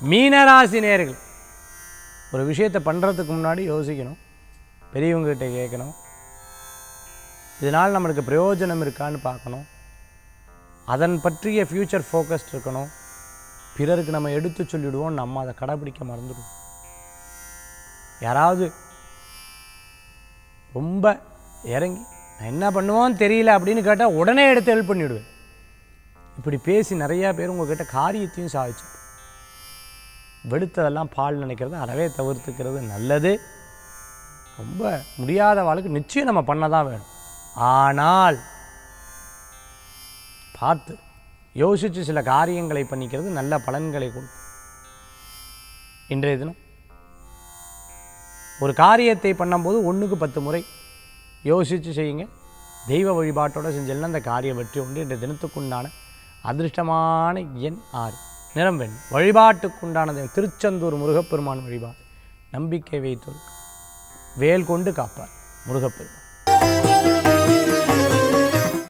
மீனராசி நேர்கள் ஒரு விஷயத்தை பண்ணுறதுக்கு முன்னாடி யோசிக்கணும் பெரியவங்ககிட்ட கேட்கணும் இதனால் நம்மளுக்கு பிரயோஜனம் இருக்கான்னு பார்க்கணும் அதன் பற்றிய ஃப்யூச்சர் ஃபோக்கஸ்ட் இருக்கணும் பிறருக்கு நம்ம எடுத்து சொல்லிடுவோம் நம்ம அதை கடைப்பிடிக்க மறந்துடுவோம் யாராவது ரொம்ப இறங்கி நான் என்ன பண்ணுவோன்னு தெரியல அப்படின்னு கேட்டால் உடனே எடுத்து ஹெல்ப் பண்ணிவிடுவேன் இப்படி பேசி நிறையா பேர் உங்ககிட்ட காரியத்தையும் சாதிச்சு வெளுத்ததெல்லாம் பால் நினைக்கிறது அறவே தவிர்த்துக்கிறது நல்லது ரொம்ப முடியாத வாழ்க்கை நிச்சயம் நம்ம பண்ண தான் வேணும் ஆனால் பார்த்து யோசித்து சில காரியங்களை பண்ணிக்கிறது நல்ல பலன்களை கொடுக்கும் இன்றைய தினம் ஒரு காரியத்தை பண்ணும்போது ஒன்றுக்கு பத்து முறை யோசித்து செய்யுங்க தெய்வ வழிபாட்டோடு செஞ்செல்லாம் அந்த காரியம் வெற்றி உண்டு இன்றைய தினத்துக்குண்டான அதிர்ஷ்டமான எண் ஆறு நிறம் வெண் வழிபாட்டுக்குண்டான தெய்வம் திருச்செந்தூர் முருகப்பெருமான் வழிபாடு நம்பிக்கை வைத்தோர் வேல் கொண்டு காப்பார் முருகப்பெருமான்